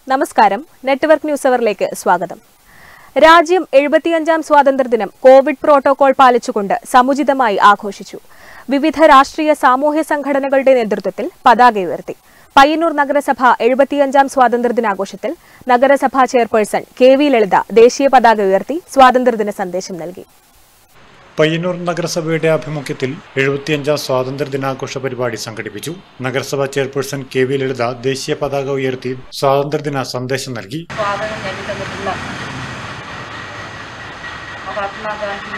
നമസ്കാരം network news അവറിലേക്ക് സ്വാഗതം രാജ്യം എഴുപത്തിയഞ്ചാം സ്വാതന്ത്ര്യദിനം കോവിഡ് പ്രോട്ടോകോൾ പാലിച്ചുകൊണ്ട് സമുചിതമായി ആഘോഷിച്ചു വിവിധ രാഷ്ട്രീയ സാമൂഹ്യ സംഘടനകളുടെ നേതൃത്വത്തിൽ പതാക ഉയർത്തി പയ്യന്നൂർ നഗരസഭ എഴുപത്തിയഞ്ചാം സ്വാതന്ത്ര്യദിനാഘോഷത്തിൽ നഗരസഭാ ചെയർപേഴ്സൺ കെ വി ലളിത ദേശീയ പതാക ഉയർത്തി സ്വാതന്ത്ര്യദിന സന്ദേശം നൽകി പയ്യന്നൂർ നഗരസഭയുടെ ആഭിമുഖ്യത്തിൽ എഴുപത്തിയഞ്ചാം സ്വാതന്ത്ര്യ ദിനാഘോഷ പരിപാടി സംഘടിപ്പിച്ചു നഗരസഭാ ചെയർപേഴ്സൺ കെ വി ലളിത ദേശീയ പതാക ഉയർത്തി സ്വാതന്ത്ര്യദിന സന്ദേശം നൽകി സ്വാഗതം നേടിത്തന്നിട്ടുള്ള മഹാത്മാഗാന്ധി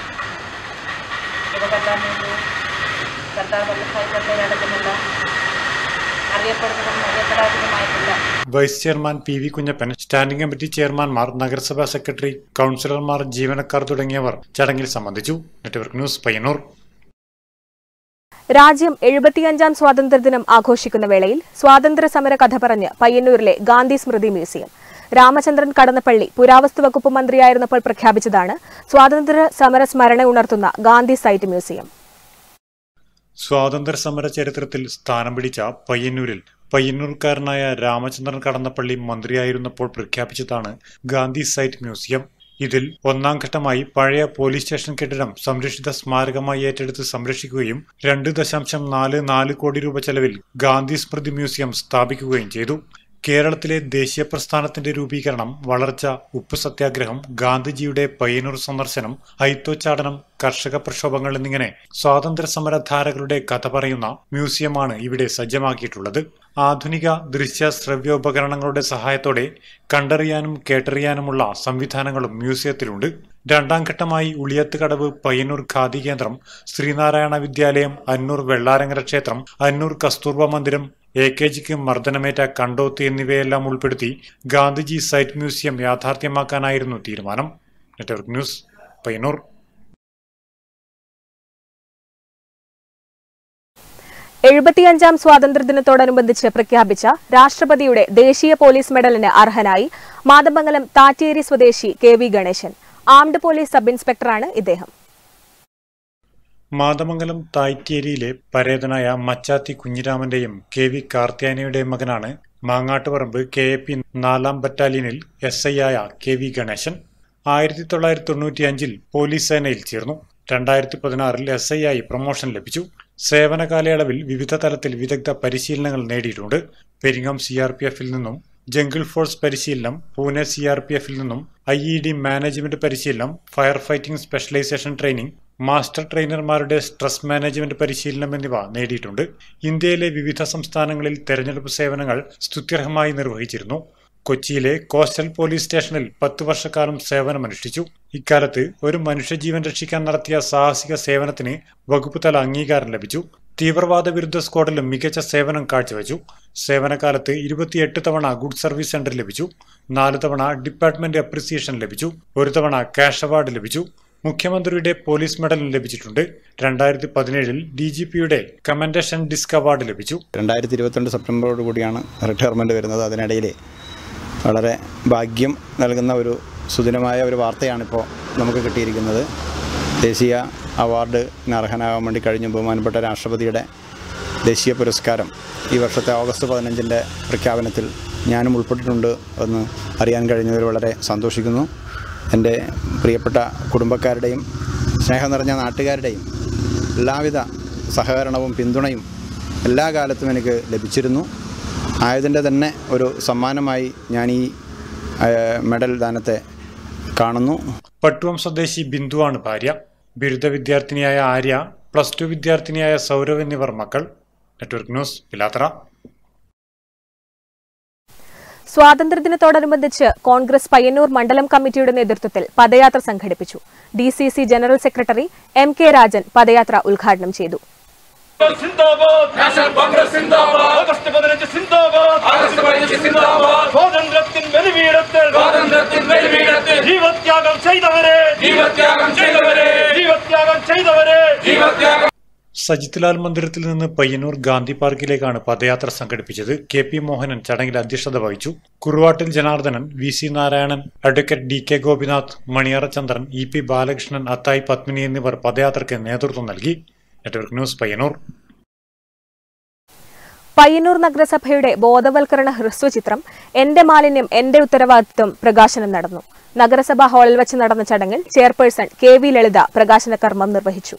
ജവഹർലാൽ നെഹ്റു സർദാർ വല്ലഭായ് പട്ടേൽ അടക്കമുള്ള അറിയപ്പെടുന്നതും അറിയപ്പെടാത്തതുമായിട്ടുള്ള vice chairman P V Kunjappan standing committee ചെയർമാൻമാർ നഗരസഭാ സെക്രട്ടറി കൌൺസിലർമാർ ജീവനക്കാർ തുടങ്ങിയവർ ചടങ്ങിൽ സംബന്ധിച്ചു നെറ്റ്വർക്ക് ന്യൂസ് പയ്യന്നൂർ രാജ്യം എഴുപത്തിയഞ്ചാം സ്വാതന്ത്ര്യദിനം ആഘോഷിക്കുന്ന വേളയിൽ സ്വാതന്ത്ര്യ സമര കഥ പറഞ്ഞ് പയ്യന്നൂരിലെ ഗാന്ധി സ്മൃതി മ്യൂസിയം രാമചന്ദ്രൻ കടന്നപ്പള്ളി പുരാവസ്തു വകുപ്പ് മന്ത്രിയായിരുന്നപ്പോൾ പ്രഖ്യാപിച്ചതാണ് സ്വാതന്ത്ര്യ സമര സ്മരണ ഉണർത്തുന്ന ഗാന്ധി സൈറ്റ് മ്യൂസിയം സ്വാതന്ത്ര്യ സമര ചരിത്രത്തിൽ സ്ഥാനം പിടിച്ച പയ്യന്നൂരിൽ പയ്യന്നൂർക്കാരനായ രാമചന്ദ്രൻ കടന്നപ്പള്ളി മന്ത്രിയായിരുന്നപ്പോൾ പ്രഖ്യാപിച്ചതാണ് ഗാന്ധി സൈറ്റ് മ്യൂസിയം ഇതിൽ ഒന്നാം ഘട്ടമായി പഴയ പോലീസ് സ്റ്റേഷൻ കെട്ടിടം സംരക്ഷിത സ്മാരകമായി ഏറ്റെടുത്ത് സംരക്ഷിക്കുകയും രണ്ട് ദശാംശം നാല് നാല് കോടി രൂപ ചെലവിൽ ഗാന്ധി സ്മൃതി മ്യൂസിയം സ്ഥാപിക്കുകയും ചെയ്തു കേരളത്തിലെ ദേശീയ പ്രസ്ഥാനത്തിന്റെ രൂപീകരണം വളർച്ച ഉപ്പ് സത്യാഗ്രഹം ഗാന്ധിജിയുടെ പയ്യന്നൂർ സന്ദർശനം അയിത്തോച്ചാടനം കർഷക പ്രക്ഷോഭങ്ങൾ എന്നിങ്ങനെ സ്വാതന്ത്ര്യ സമരധാരകളുടെ കഥ പറയുന്ന മ്യൂസിയമാണ് ഇവിടെ സജ്ജമാക്കിയിട്ടുള്ളത് ആധുനിക ദൃശ്യ ശ്രവ്യോപകരണങ്ങളുടെ സഹായത്തോടെ കണ്ടറിയാനും കേട്ടറിയാനുമുള്ള സംവിധാനങ്ങളും മ്യൂസിയത്തിലുണ്ട് രണ്ടാം ഘട്ടമായി ഉളിയത്തുകടവ് പയ്യന്നൂർ ഖാദി കേന്ദ്രം ശ്രീനാരായണ വിദ്യാലയം അന്നൂർ വെള്ളാരങ്ങര ക്ഷേത്രം അന്നൂർ കസ്തൂർബ മന്ദിരം എ കെ ജിക്ക് മർദ്ദനമേറ്റ കണ്ടോത്ത് എന്നിവയെല്ലാം ഉൾപ്പെടുത്തി ഗാന്ധിജി സൈറ്റ് മ്യൂസിയം യാഥാർത്ഥ്യമാക്കാനായിരുന്നു തീരുമാനം നെറ്റ്വർക്ക് ന്യൂസ് പയ്യന്നൂർ എഴുപത്തിയഞ്ചാം സ്വാതന്ത്ര്യദിനത്തോടനുബന്ധിച്ച് പ്രഖ്യാപിച്ച രാഷ്ട്രപതിയുടെ ദേശീയ പോലീസ് മെഡലിന് അർഹനായി മാതമംഗലം താറ്റേരി സ്വദേശി K V Ganeshan armed police sub ഇൻസ്പെക്ടറാണ് ഇദ്ദേഹം മാതമംഗലം തായ്റ്റേരിയിലെ പരേതനായ മച്ചാത്തി കുഞ്ഞിരാമന്റെയും കെ വി കാർത്യായനിയുടെയും മകനാണ് മാങ്ങാട്ടുപറമ്പ് കെ എ പി നാലാം ബറ്റാലിയനിൽ എസ് ഐ ആയ കെ വി ഗണേശൻ ആയിരത്തി തൊള്ളായിരത്തി തൊണ്ണൂറ്റി അഞ്ചിൽ പോലീസ് സേനയിൽ ചേർന്നു രണ്ടായിരത്തി പതിനാറിൽ എസ് ഐ ആയി പ്രൊമോഷൻ ലഭിച്ചു സേവന കാലയളവിൽ വിവിധ തലത്തിൽ വിദഗ്ധ പരിശീലനങ്ങൾ നേടിയിട്ടുണ്ട് പെരിങ്ങം സി ആർ പി എഫിൽ നിന്നും ജംഗിൾ ഫോഴ്സ് പരിശീലനം പൂനെ സി ആർ പി എഫിൽ നിന്നും ഐ ഇ ഡി മാനേജ്മെന്റ് പരിശീലനം fire fighting specialisation training master ട്രെയിനർമാരുടെ സ്ട്രെസ് മാനേജ്മെന്റ് പരിശീലനം എന്നിവ നേടിയിട്ടുണ്ട് ഇന്ത്യയിലെ വിവിധ സംസ്ഥാനങ്ങളിൽ തെരഞ്ഞെടുപ്പ് സേവനങ്ങൾ സ്തുത്യർഹമായി നിർവഹിച്ചിരുന്നു കൊച്ചിയിലെ കോസ്റ്റൽ പോലീസ് സ്റ്റേഷനിൽ പത്ത് വർഷക്കാലം സേവനമനുഷ്ഠിച്ചു ഇക്കാലത്ത് ഒരു മനുഷ്യജീവൻ രക്ഷിക്കാൻ നടത്തിയ സാഹസിക സേവനത്തിന് വകുപ്പ് തല അംഗീകാരം ലഭിച്ചു തീവ്രവാദ വിരുദ്ധ സ്ക്വാഡിലും മികച്ച സേവനം കാഴ്ചവെച്ചു സേവനകാലത്ത് ഇരുപത്തിയെട്ട് തവണ ഗുഡ് സർവീസ് സെന്റർ ലഭിച്ചു നാല് തവണ ഡിപ്പാർട്ട്മെന്റ് അപ്രിസിയേഷൻ ലഭിച്ചു ഒരു തവണ ക്യാഷ് അവാർഡ് ലഭിച്ചു മുഖ്യമന്ത്രിയുടെ പോലീസ് മെഡലും ലഭിച്ചിട്ടുണ്ട് രണ്ടായിരത്തി പതിനേഴിൽ ഡി ജി പിയുടെ കമൻഡേഷൻ ഡിസ്ക് അവാർഡ് ലഭിച്ചു രണ്ടായിരത്തി ഇരുപത്തിരണ്ട് സെപ്റ്റംബറോട് കൂടിയാണ് റിട്ടയർമെൻറ്റ് വരുന്നത് അതിനിടയിൽ വളരെ ഭാഗ്യം നൽകുന്ന ഒരു സുദിനമായ ഒരു വാർത്തയാണിപ്പോൾ നമുക്ക് കിട്ടിയിരിക്കുന്നത് ദേശീയ അവാർഡിന് അർഹനാകാൻ വേണ്ടി കഴിഞ്ഞ ബഹുമാനപ്പെട്ട രാഷ്ട്രപതിയുടെ ദേശീയ പുരസ്കാരം ഈ വർഷത്തെ ഓഗസ്റ്റ് പതിനഞ്ചിൻ്റെ പ്രഖ്യാപനത്തിൽ ഞാനും ഉൾപ്പെട്ടിട്ടുണ്ട് എന്ന് അറിയാൻ കഴിഞ്ഞതിൽ വളരെ സന്തോഷിക്കുന്നു എൻ്റെ പ്രിയപ്പെട്ട കുടുംബക്കാരുടെയും സ്നേഹം നിറഞ്ഞ നാട്ടുകാരുടെയും എല്ലാവിധ സഹകരണവും പിന്തുണയും എല്ലാ കാലത്തും എനിക്ക് ലഭിച്ചിരുന്നു ആയതിൻ്റെ തന്നെ ഒരു സമ്മാനമായി ഞാൻ ഈ ഏഹ്, മെഡൽ ദാനത്തെ കാണുന്നു പട്ടുവം സ്വദേശി ബിന്ദുവാണ് ഭാര്യ ബിരുദ വിദ്യാർത്ഥിനിയായ ആര്യ പ്ലസ് ടു വിദ്യാർത്ഥിനിയായ സൗരവ് എന്നിവർ മക്കൾ നെറ്റ്വർക്ക് ന്യൂസ് പിലാത്തറ സ്വാതന്ത്ര്യദിനത്തോടനുബന്ധിച്ച് കോൺഗ്രസ് പയ്യന്നൂർ മണ്ഡലം കമ്മിറ്റിയുടെ നേതൃത്വത്തിൽ പദയാത്ര സംഘടിപ്പിച്ചു D C C general secretary M K Rajan പദയാത്ര ഉദ്ഘാടനം ചെയ്തു സിന്ദാബാദ് നാഷണൽ കോൺഗ്രസ് സിന്ദാബാദ് ഓഗസ്റ്റ് പതിനഞ്ച് സിന്ദാബാദ് ഓഗസ്റ്റ് പതിനഞ്ച് സിന്ദാബാദ് സ്വാതന്ത്ര്യത്തിൻ ബലിപീഠത്തിൽ സ്വാതന്ത്ര്യത്തിൻ ബലിപീഠത്തിൽ ജീവത്യാഗം ചെയ്തവരെ ജീവത്യാഗം ചെയ്തവരെ ജീവത്യാഗം ചെയ്തവരെ ജീവത്യാഗം സജിത്ലാൽ മന്ദിരത്തിൽ നിന്ന് പയ്യന്നൂർ ഗാന്ധി പാർക്കിലേക്കാണ് പദയാത്ര സംഘടിപ്പിച്ചത് കെ പി മോഹനൻ ചടങ്ങിൽ അധ്യക്ഷത വഹിച്ചു Kuruvattil Janardhanan V C Narayanan advocate D K Gopinath Maniyara Chandran E P Balakrishnan Athayi Padmini എന്നിവർ പദയാത്രയ്ക്ക് നേതൃത്വം നൽകി നെറ്റ്വർക്ക് ന്യൂസ് പയ്യന്നൂർ പയ്യന്നൂർ നഗരസഭയുടെ ബോധവൽക്കരണ ഹ്രസ്വചിത്രം എന്റെ മാലിന്യം എന്റെ ഉത്തരവാദിത്വം പ്രകാശനം നടന്നു നഗരസഭാ ഹാളിൽ വെച്ച് നടന്ന ചടങ്ങിൽ ചെയർപേഴ്സൺ കെ വി ലളിത പ്രകാശന കർമ്മം നിർവഹിച്ചു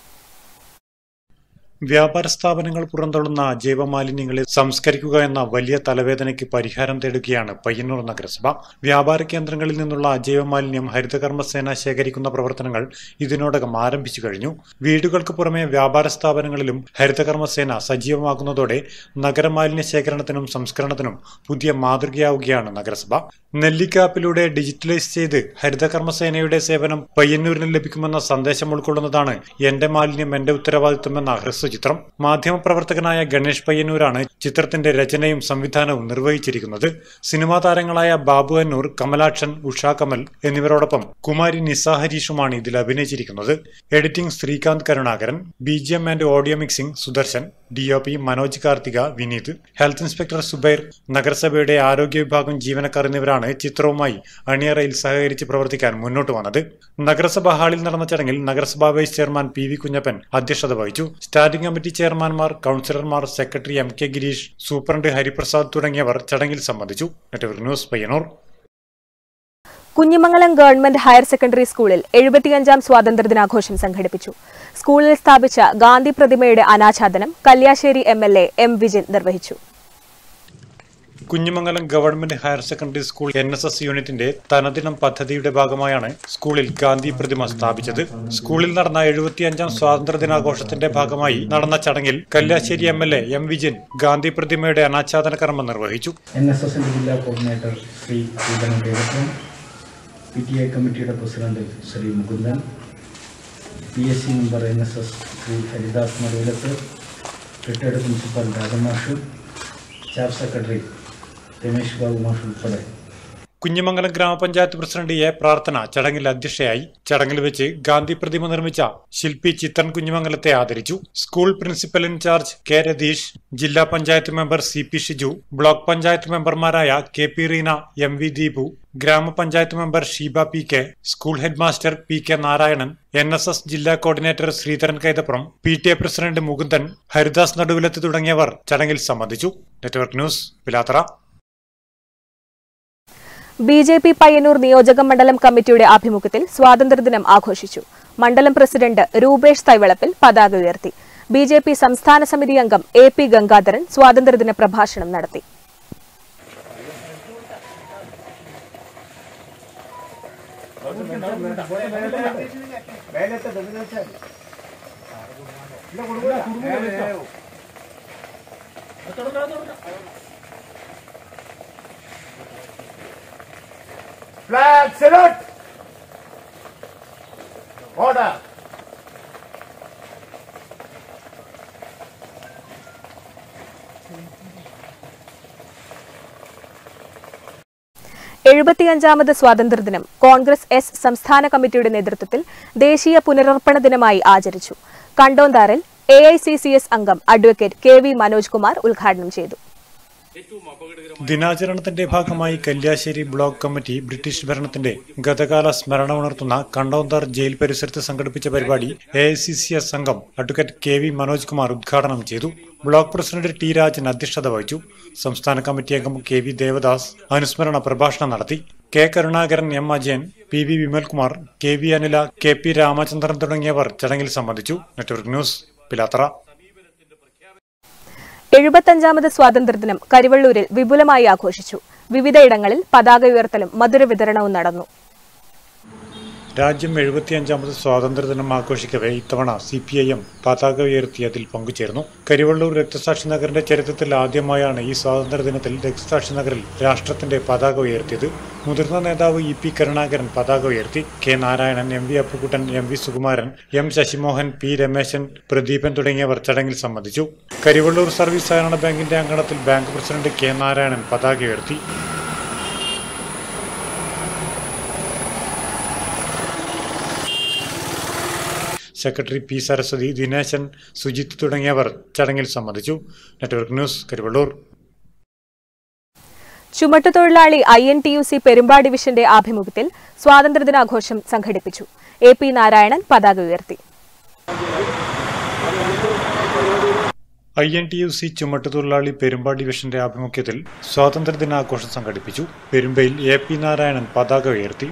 വ്യാപാര സ്ഥാപനങ്ങൾ പുറന്തള്ളുന്ന ജൈവമാലിന്യങ്ങളെ സംസ്കരിക്കുക എന്ന വലിയ തലവേദനയ്ക്ക് പരിഹാരം തേടുകയാണ് പയ്യന്നൂർ നഗരസഭ വ്യാപാര കേന്ദ്രങ്ങളിൽ നിന്നുള്ള ജൈവമാലിന്യം ഹരിതകർമ്മസേന ശേഖരിക്കുന്ന പ്രവർത്തനങ്ങൾ ഇതിനോടകം ആരംഭിച്ചു കഴിഞ്ഞു വീടുകൾക്ക് പുറമെ വ്യാപാര സ്ഥാപനങ്ങളിലും ഹരിതകർമ്മസേന സജീവമാകുന്നതോടെ നഗരമാലിന്യ ശേഖരണത്തിനും സംസ്കരണത്തിനും പുതിയ മാതൃകയാവുകയാണ് നഗരസഭ നെല്ലിക്കാപ്പിലൂടെ ഡിജിറ്റലൈസ് ചെയ്ത് ഹരിതകർമ്മസേനയുടെ സേവനം പയ്യന്നൂരിന് ലഭിക്കുമെന്ന സന്ദേശം ഉൾക്കൊള്ളുന്നതാണ് എന്റെ മാലിന്യം എന്റെ ഉത്തരവാദിത്വം എന്ന ഹ്രസ്വചിത്രം മാധ്യമപ്രവർത്തകനായ ഗണേഷ് പയ്യന്നൂരാണ് ചിത്രത്തിന്റെ രചനയും സംവിധാനവും നിർവഹിച്ചിരിക്കുന്നത് സിനിമാ താരങ്ങളായ ബാബു അന്നൂർ കമലാക്ഷൻ ഉഷാ കമൽ എന്നിവരോടൊപ്പം കുമാരി നിസ ഹരീഷുമാണ് ഇതിൽ അഭിനയിച്ചിരിക്കുന്നത് editing Srikanth Karunakaran B G M and audio mixing Sudarshan D O P Manoj Karthika Vineeth health inspector Subair നഗരസഭയുടെ ആരോഗ്യ വിഭാഗം ജീവനക്കാർ എന്നിവരാണ് ചിത്രവുമായി അണിയറയിൽ സഹകരിച്ച് പ്രവർത്തിക്കാൻ മുന്നോട്ട് വന്നത് നഗരസഭാ ഹാളിൽ നടന്ന ചടങ്ങിൽ നഗരസഭാ vice chairman P V Kunhappan അധ്യക്ഷത വഹിച്ചു സ്റ്റാൻഡിംഗ് കമ്മിറ്റി ചെയർമാൻമാർ കൌൺസിലർമാർ secretary M K Girish superintendent Hariprasad തുടങ്ങിയവർ ചടങ്ങിൽ സംബന്ധിച്ചു network news Payyanur Kunhimangalam government higher secondary സ്കൂളിൽ എഴുപത്തിയഞ്ചാം സ്വാതന്ത്ര്യദിനാഘോഷം സംഘടിപ്പിച്ചു സ്കൂളിൽ സ്ഥാപിച്ച ഗാന്ധി പ്രതിമയുടെ അനാച്ഛാദനം Kalliasseri M L A M Vijin നിർവഹിച്ചു Kunhimangalam government higher secondary school N S S യൂണിറ്റിന്റെ തനദിനം പദ്ധതിയുടെ ഭാഗമായാണ് സ്കൂളിൽ ഗാന്ധി പ്രതിമ സ്ഥാപിച്ചത് സ്കൂളിൽ നടന്ന എഴുപത്തിയഞ്ചാം സ്വാതന്ത്ര്യദിനാഘോഷത്തിന്റെ ഭാഗമായി നടന്ന ചടങ്ങിൽ Kalliasseri M L A M Vijin Gandhi പ്രതിമയുടെ അനാച്ഛാദന കർമ്മം നിർവഹിച്ചു എൻ എസ് എസിൻ്റെ ജില്ലാ coordinator Shri Sreedharan Devaswom P T A കമ്മിറ്റിയുടെ president Shri Mukundan P S C member N S S Shri Haridas Naduvilath retired principal രാജമാഷ് സ്റ്റാഫ് സെക്രട്ടറി രമേശ് ബാബു മാഷ് ഉൾപ്പെടെ കുഞ്ഞിമംഗലം ഗ്രാമപഞ്ചായത്ത് പ്രസിഡന്റ് എ പ്രാർത്ഥന ചടങ്ങിൽ അധ്യക്ഷയായി ചടങ്ങിൽ വെച്ച് ഗാന്ധി പ്രതിമ നിർമ്മിച്ച ശില്പി ചിത്രൻ കുഞ്ഞിമംഗലത്തെ ആദരിച്ചു school principal in charge K Ratheesh ജില്ലാ panchayat member C P Shiju block panchayat മെമ്പർമാരായ K P Reena M V Deepu ഗ്രാമപഞ്ചായത്ത് member Sheeba P K school head master P K Narayanan N S S ജില്ലാ coordinator Sreedharan Kaithapuram P T A president Mukundan Haridas Naduvilath തുടങ്ങിയവർ ചടങ്ങിൽ സംബന്ധിച്ചു network news Pilathara B J P Payyanur നിയോജക മണ്ഡലം കമ്മിറ്റിയുടെ ആഭിമുഖ്യത്തിൽ സ്വാതന്ത്ര്യദിനം ആഘോഷിച്ചു മണ്ഡലം പ്രസിഡന്റ് രൂപേഷ് തൈവളപ്പിൽ പതാക ഉയർത്തി ബി ജെ പി സംസ്ഥാന സമിതി അംഗം എ പി ഗംഗാധരൻ സ്വാതന്ത്ര്യദിന പ്രഭാഷണം നടത്തി Flag salute! Order! എഴുപത്തിയഞ്ചാമത് സ്വാതന്ത്ര്യദിനം കോൺഗ്രസ് എസ് സംസ്ഥാന കമ്മിറ്റിയുടെ നേതൃത്വത്തിൽ ദേശീയ പുനരർപ്പണ ദിനമായി ആചരിച്ചു കണ്ടോന്താറിൽ A I C C S അംഗം advocate K V Manoj Kumar ഉദ്ഘാടനം ചെയ്തു ദിനാചരണത്തിന്റെ ഭാഗമായി കല്യാശ്ശേരി ബ്ലോക്ക് കമ്മിറ്റി ബ്രിട്ടീഷ് ഭരണത്തിന്റെ ഗതകാല സ്മരണ ഉണർത്തുന്ന കണ്ടോന്താർ ജയിൽ പരിസരത്ത് സംഘടിപ്പിച്ച പരിപാടി A I C C S അംഗം advocate K V Manoj Kumar ഉദ്ഘാടനം ചെയ്തു ബ്ലോക്ക് പ്രസിഡന്റ് ടി രാജൻ അധ്യക്ഷത വഹിച്ചു സംസ്ഥാന കമ്മിറ്റി അംഗം കെ വി ദേവദാസ് അനുസ്മരണ പ്രഭാഷണം നടത്തി K Karunakaran M Ajayan P V Vimalkumar K V Anila K P Ramachandran തുടങ്ങിയവർ ചടങ്ങിൽ സംബന്ധിച്ചു നെറ്റ്വർക്ക് ന്യൂസ് പിലാത്തറ എഴുപത്തഞ്ചാമത് സ്വാതന്ത്ര്യദിനം കരിവള്ളൂരിൽ വിപുലമായി ആഘോഷിച്ചു വിവിധയിടങ്ങളിൽ പതാക ഉയർത്തലും മധുര വിതരണവും നടന്നു രാജ്യം എഴുപത്തിയഞ്ചാമത് സ്വാതന്ത്ര്യദിനം ആഘോഷിക്കവെ ഇത്തവണ സി പി ഐ എം പതാക ഉയർത്തി അതിൽ പങ്കുചേർന്നു കരിവള്ളൂർ രക്തസാക്ഷി നഗറിന്റെ ചരിത്രത്തിൽ ആദ്യമായാണ് ഈ സ്വാതന്ത്ര്യദിനത്തിൽ രക്തസാക്ഷി നഗറിൽ രാഷ്ട്രത്തിന്റെ പതാക ഉയർത്തിയത് മുതിർന്ന നേതാവ് ഇ പി കരുണാകരൻ പതാക ഉയർത്തി K Narayanan M V Appukuttan M V Sukumaran M Sasimohan P Rameshan Pradeepan തുടങ്ങിയവർ ചടങ്ങിൽ സംബന്ധിച്ചു കരിവള്ളൂർ സർവീസ് സഹകരണ ബാങ്കിന്റെ അങ്കണത്തിൽ ബാങ്ക് പ്രസിഡന്റ് കെ നാരായണൻ പതാക ഉയർത്തി സെക്രട്ടറി പി സരസ്വതി ദിനേശൻ സുജിത്ത് തുടങ്ങിയവർ ചടങ്ങിൽ സംബന്ധിച്ചു നെറ്റ്വർക്ക് ന്യൂസ് കരിവള്ളൂർ ചുമട്ടുതൊഴിലാളി I N T U C Perumba ഡിവിഷന്റെ ആഭിമുഖ്യത്തിൽ സ്വാതന്ത്ര്യദിനാഘോഷം സംഘടിപ്പിച്ചു എ പി നാരായണൻ പതാക ഉയർത്തി I N T U C ചുമട്ടുതൊഴിലാളി പെരുമ്പ ഡിവിഷന്റെ ആഭിമുഖ്യത്തിൽ സ്വാതന്ത്ര്യദിനാഘോഷം സംഘടിപ്പിച്ചു പെരുമ്പയിൽ എ പി നാരായണൻ പതാക ഉയർത്തി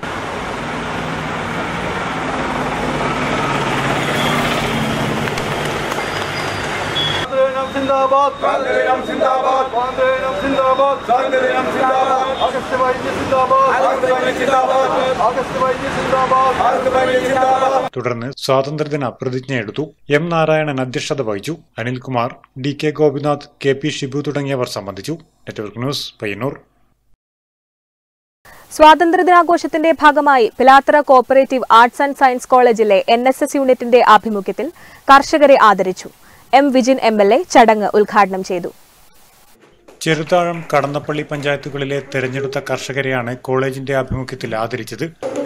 സിന്ദാബാദ് സ്വാതന്ത്ര്യം സിന്ദാബാദ് സ്വാതന്ത്ര്യം സിന്ദാബാദ് സ്വാതന്ത്ര്യം സിന്ദാബാദ് ആഗസ്റ്റ് പതിനഞ്ച് സിന്ദാബാദ് ആഗസ്റ്റ് പതിനഞ്ച് സിന്ദാബാദ് ആഗസ്റ്റ് പതിനഞ്ച് സിന്ദാബാദ് ആഗസ്റ്റ് പതിനഞ്ച് സിന്ദാബാദ് തുടർന്ന് സ്വാതന്ത്ര്യദിന പ്രതിജ്ഞയെടുത്തു എം നാരായണൻ അധ്യക്ഷത വഹിച്ചു Anilkumar D K Gopinath K P Shibu തുടങ്ങിയവർ സംബന്ധിച്ചു നെറ്റ്വർക്ക് ന്യൂസ് പയ്യന്നൂർ സ്വാതന്ത്ര്യദിനാഘോഷത്തിന്റെ ഭാഗമായി Pilathara cooperative arts and science കോളേജിലെ എൻ എസ് എസ് യൂണിറ്റിന്റെ ആഭിമുഖ്യത്തിൽ കർഷകരെ ആദരിച്ചു M Vijin M L A ചടങ്ങ് ഉദ്ഘാടനം ചെയ്തു ചെറുതാഴം കടന്നപ്പള്ളി പഞ്ചായത്തുകളിലെ തെരഞ്ഞെടുത്ത കർഷകരെയാണ് കോളേജിന്റെ ആഭിമുഖ്യത്തിൽ ആദരിച്ചത്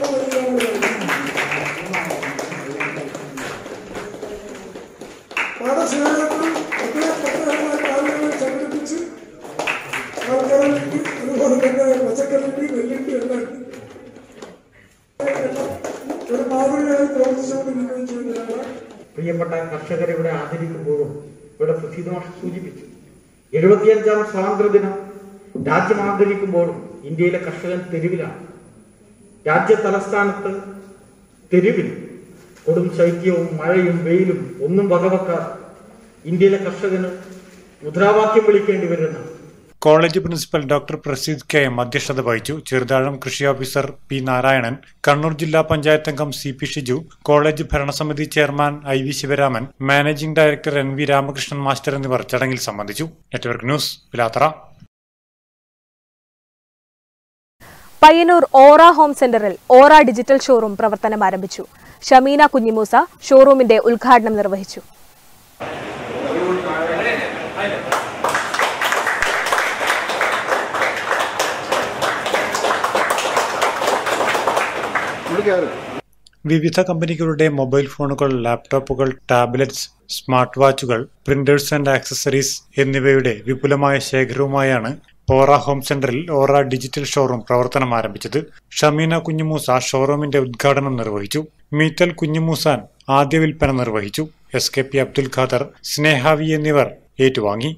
പാഠശാലകൾ പ്രത്യേകമായ കാര്യങ്ങൾ സംഘടിപ്പിച്ച് ആൾക്കാർക്ക് അതുപോലെ തന്നെ പച്ചക്കറിക്ക് നെല്ലിക്ക് എല്ലാം ഒരു മാതൃകയായി പ്രവർത്തിച്ചുകൊണ്ടിരിക്കുകയും ചെയ്യുന്നതാണ് പ്രിയപ്പെട്ട കർഷകരെ ഇവിടെ ആദരിക്കുമ്പോഴും ഇവിടെ സുശീതമാഷ് സൂചിപ്പിച്ചു എഴുപത്തിയഞ്ചാം സ്വാതന്ത്ര്യദിനം രാജ്യം ആദരിക്കുമ്പോഴും ഇന്ത്യയിലെ കർഷകൻ തെരുവിലാണ് രാജ്യ തലസ്ഥാനത്ത് തെരുവിൽ കൊടും ശൈത്യവും മഴയും വെയിലും ഒന്നും വകവെക്കാതെ ഇന്ത്യയിലെ കർഷകന് മുദ്രാവാക്യം വിളിക്കേണ്ടി വരുന്ന college principal doctor Praseed K M അധ്യക്ഷത വഹിച്ചു ചെറുതാഴം കൃഷി ഓഫീസർ പി നാരായണൻ കണ്ണൂർ ജില്ലാ പഞ്ചായത്ത് അംഗം സി പി ഷിജു കോളേജ് ഭരണസമിതി chairman I V Sivaraman managing director N V Ramakrishnan master എന്നിവർ ചടങ്ങിൽ സംബന്ധിച്ചു network news Pilathara Payyanur Aura home സെന്ററിൽ ഓറ ഡിജിറ്റൽ ഷോറൂം പ്രവർത്തനം ആരംഭിച്ചു ഷമീന കുഞ്ഞിമൂസ ഷോറൂമിന്റെ ഉദ്ഘാടനം നിർവഹിച്ചു വിവിധ കമ്പനികളുടെ മൊബൈൽ ഫോണുകൾ ലാപ്ടോപ്പുകൾ ടാബ്ലറ്റ്സ് സ്മാർട്ട് വാച്ചുകൾ പ്രിന്റേഴ്സ് ആൻഡ് ആക്സസറീസ് എന്നിവയുടെ വിപുലമായ ശേഖരവുമായാണ് ഓറ ഹോം സെന്ററിൽ ഓറ ഡിജിറ്റൽ ഷോറൂം പ്രവർത്തനം ആരംഭിച്ചത് ഷമീന കുഞ്ഞുമൂസ ഷോറൂമിന്റെ ഉദ്ഘാടനം നിർവഹിച്ചു മീത്തൽ കുഞ്ഞുമൂസാൻ ആദ്യ വിൽപ്പന നിർവഹിച്ചു S K P Abdul Khader Snehavi എന്നിവർ ഏറ്റുവാങ്ങി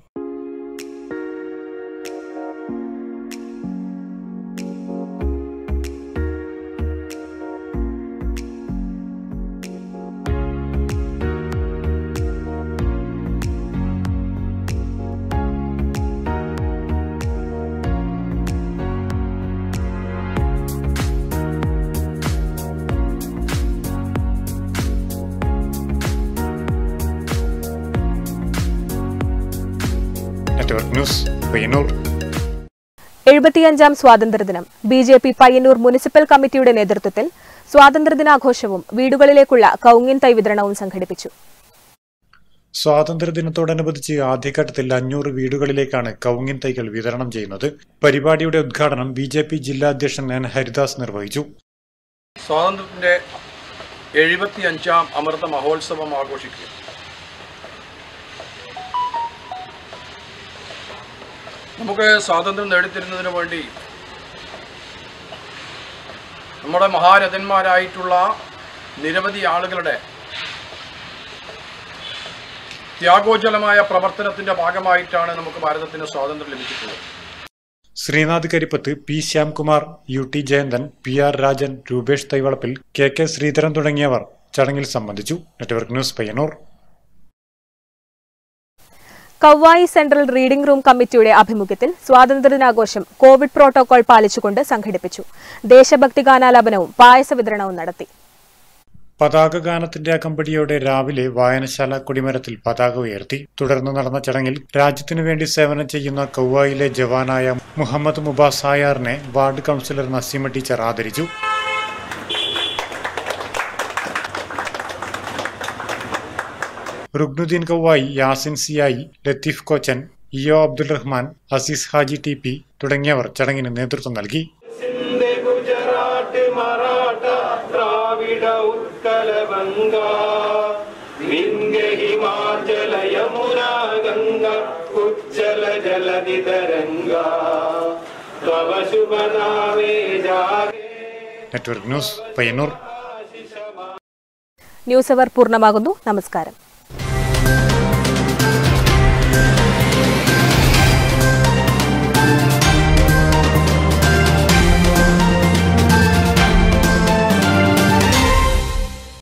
നെറ്റ്വർക്ക് ന്യൂസ് പയ്യന്നൂർ എഴുപത്തിയഞ്ചാം സ്വാതന്ത്ര്യദിനം B J P Payyanur municipal കമ്മിറ്റിയുടെ നേതൃത്വത്തിൽ സ്വാതന്ത്ര്യദിനാഘോഷവും വീടുകളിലേക്കുള്ള കൌങ്ങിൻ തൈ വിതരണവും സംഘടിപ്പിച്ചു സ്വാതന്ത്ര്യദിനത്തോടനുബന്ധിച്ച് ആദ്യഘട്ടത്തിൽ അഞ്ഞൂറ് വീടുകളിലേക്കാണ് കവുങ്ങിൻ തൈകൾ വിതരണം ചെയ്യുന്നത് പരിപാടിയുടെ ഉദ്ഘാടനം ബി ജെ പി ജില്ലാ അധ്യക്ഷൻ എൻ ഹരിദാസ് നിർവഹിച്ചു സ്വാതന്ത്ര്യത്തിൻ്റെ എഴുപത്തിയഞ്ചാം അമൃത മഹോത്സവം ആഘോഷിക്കുക നമുക്ക് സ്വാതന്ത്ര്യം നേടിത്തരുന്നതിന് വേണ്ടി നമ്മുടെ മഹാരഥന്മാരായിട്ടുള്ള നിരവധി ആളുകളുടെ ത്യാഗോജ്വലമായ പ്രവർത്തനത്തിൻ്റെ ഭാഗമായിട്ടാണ് നമുക്ക് ഭാരതത്തിന് സ്വാതന്ത്ര്യം ലഭിച്ചിട്ടുള്ളത് Sreenath Karippath P Shyamkumar U T Jayanthan P R Rajan Rupesh Thaivalappil K K Sreedharan തുടങ്ങിയവർ ചടങ്ങിൽ സംബന്ധിച്ചു network news Payyanur Kavvayi central reading room കമ്മിറ്റിയുടെ ആഭിമുഖ്യത്തിൽ സ്വാതന്ത്ര്യദിനാഘോഷം കോവിഡ് പ്രോട്ടോകോൾ പാലിച്ചുകൊണ്ട് സംഘടിപ്പിച്ചു ദേശഭക്തി ഗാനാലാപനവും പായസ വിതരണവും നടത്തി പതാക ഗാനത്തിന്റെ അകമ്പടിയോടെ രാവിലെ വായനശാല കൊടിമരത്തിൽ പതാക ഉയർത്തി തുടർന്ന് നടന്ന ചടങ്ങിൽ രാജ്യത്തിനു വേണ്ടി സേവനം ചെയ്യുന്ന കൗവായിലെ ജവാനായ മുഹമ്മദ് മുബാസ് ആയാറിനെ വാർഡ് കൗൺസിലർ നസീമ ടീച്ചർ ആദരിച്ചു റുഗ്നുദ്ദീൻ കൗവായി യാസിൻ സിയായി ലത്തീഫ് കോച്ചൻ ഇയോ അബ്ദുൾ റഹ്മാൻ അസീസ് ഹാജി ടി പി തുടങ്ങിയവർ ചടങ്ങിന് നേതൃത്വം നൽകി ഗുജറാത്ത് മറാഠ ദ്രാവിഡ ഉത്കല ബംഗ വിംഗ ഹിമാചല യമുന ഗംഗ ഉജ്ജല ജലധി തരംഗ തവ ശുഭനാമേ ജാഗേ network news Payyanur news hour പൂർണ്ണമാകുന്നു നമസ്കാരം